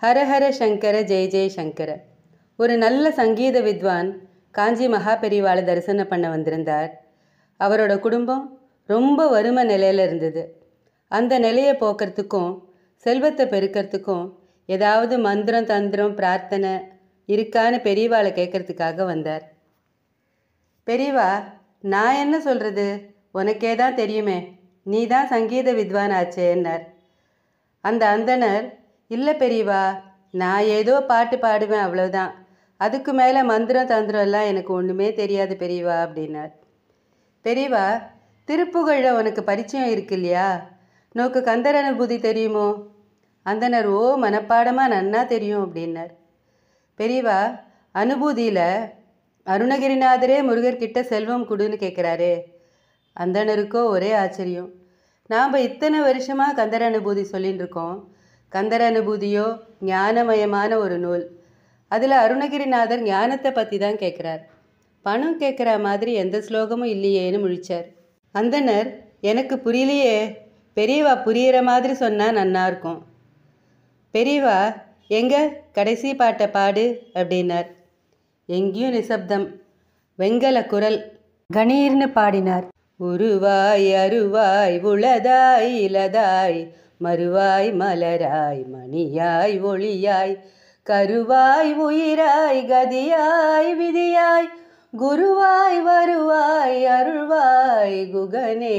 ஹரஹர சங்கர ஜெய ஜெய சங்கர ஒரு நல்ல சங்கீத வித்வான் காஞ்சி மகாபெரிவாளை தரிசனம் பண்ண வந்திருந்தார் அவரோட குடும்பம் ரொம்ப வறுமை நிலையில் இருந்தது அந்த நிலையை போக்குறதுக்கும் செல்வத்தை பெருக்கிறதுக்கும் ஏதாவது மந்திரம் தந்திரம் பிரார்த்தனை இருக்கான்னு பெரியவாளை கேட்கறதுக்காக வந்தார் பெரியவா நான் என்ன சொல்கிறது உனக்கே தான் தெரியுமே நீ தான் சங்கீத வித்வான் ஆச்சேன்னார் அந்த அந்தணர் இல்லை பெரியவா நான் ஏதோ பாட்டு பாடுவேன் அவ்வளவுதான் அதுக்கு மேலே மந்திரம் தந்திரம் எல்லாம் எனக்கு ஒன்றுமே தெரியாது பெரியவா அப்படின்னார் பெரியவா திருப்புகழில் உனக்கு பரிச்சயம் இருக்கு இல்லையா நோக்கு கந்தர் அனுபூதி தெரியுமோ அந்தனர் ஓ மனப்பாடமாக நன்னா தெரியும் அப்படின்னார் பெரியவா அனுபூதியில் அருணகிரிநாதரே முருகர்கிட்ட செல்வம் கொடுன்னு கேட்குறாரே அந்தணருக்கோ ஒரே ஆச்சரியம் நாம் இத்தனை வருஷமாக கந்தர் அனுபூதி சொல்லின்னு இருக்கோம் கந்தர் அனுபூதியோ ஞானமயமான ஒரு நூல் அதில் அருணகிரிநாதர் ஞானத்தை பற்றி தான் கேட்குறார் பணம் கேட்குற மாதிரி எந்த ஸ்லோகமும் இல்லையேன்னு முழிச்சார் அந்தனர் எனக்கு புரியலையே பெரியவா புரியிற மாதிரி சொன்னால் நன்னா இருக்கும் பெரியவா எங்க கடைசி பாட்டை பாடு அப்படின்னார் எங்கேயும் நிசப்தம் வெங்கல குரல் கணீர்னு பாடினார் உருவாய் அருவாய் உளதாய் இலதாய் மறுவாய் மலராய் மணியாய் ஒளியாய் கருவாய் உயிராய் கதியாய் விதியாய் குருவாய் வருவாய் அருள்வாய் குகனே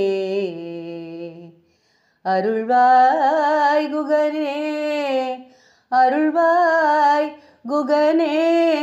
அருள்வாய் குகனே அருள்வாய் குகனே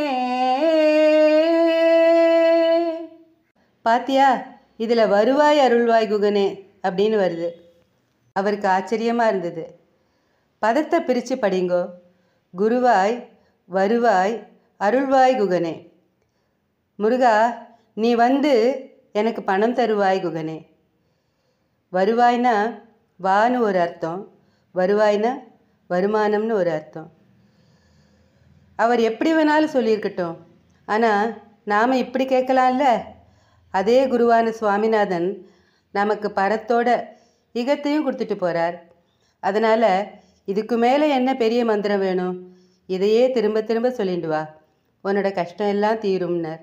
பாத்தியா இதில் வருவாய் அருள்வாய் குகனே அப்படின்னு வருது அவருக்கு ஆச்சரியமாக இருந்தது பதத்தை பிரித்து படிங்கோ குருவாய் வருவாய் அருள்வாய் குகனே முருகா நீ வந்து எனக்கு பணம் தருவாய் குகனே வருவாய்னா வான்னு ஒரு அர்த்தம் வருவாய்னா வருமானம்னு ஒரு அர்த்தம் அவர் எப்படி வேணாலும் சொல்லியிருக்கட்டும் ஆனால் நாம் இப்படி கேட்கலாம்ல அதே குருவான சுவாமிநாதன் நமக்கு பரத்தோட இகத்தையும் கொடுத்துட்டு போகிறார் அதனால் இதுக்கு மேலே என்ன பெரிய மந்திரம் வேணும் இதையே திரும்ப திரும்ப சொல்லிட்டு வா உன்னோட கஷ்டம் எல்லாம் தீரும்னர்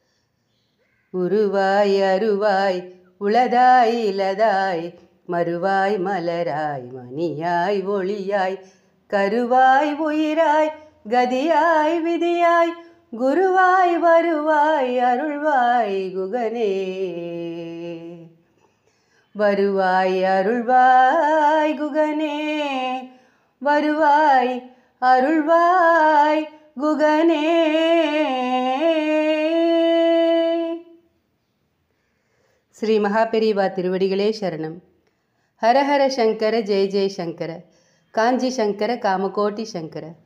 உருவாய் அருவாய் உளதாய் இலதாய் மறுவாய் மலராய் மணியாய் ஒளியாய் கருவாய் உயிராய் கதியாய் விதியாய் குருவாய் வருவாய் அருள்வாய் குகனே வருவாய் அருள்வாய் குகனே வருவாய் அருள்வாய் குகனே ஸ்ரீ மகாபெரிவா திருவடிகளே சரணம் ஹரஹர சங்கர ஜெய ஜெய சங்கர காஞ்சி சங்கர காமகோட்டி சங்கர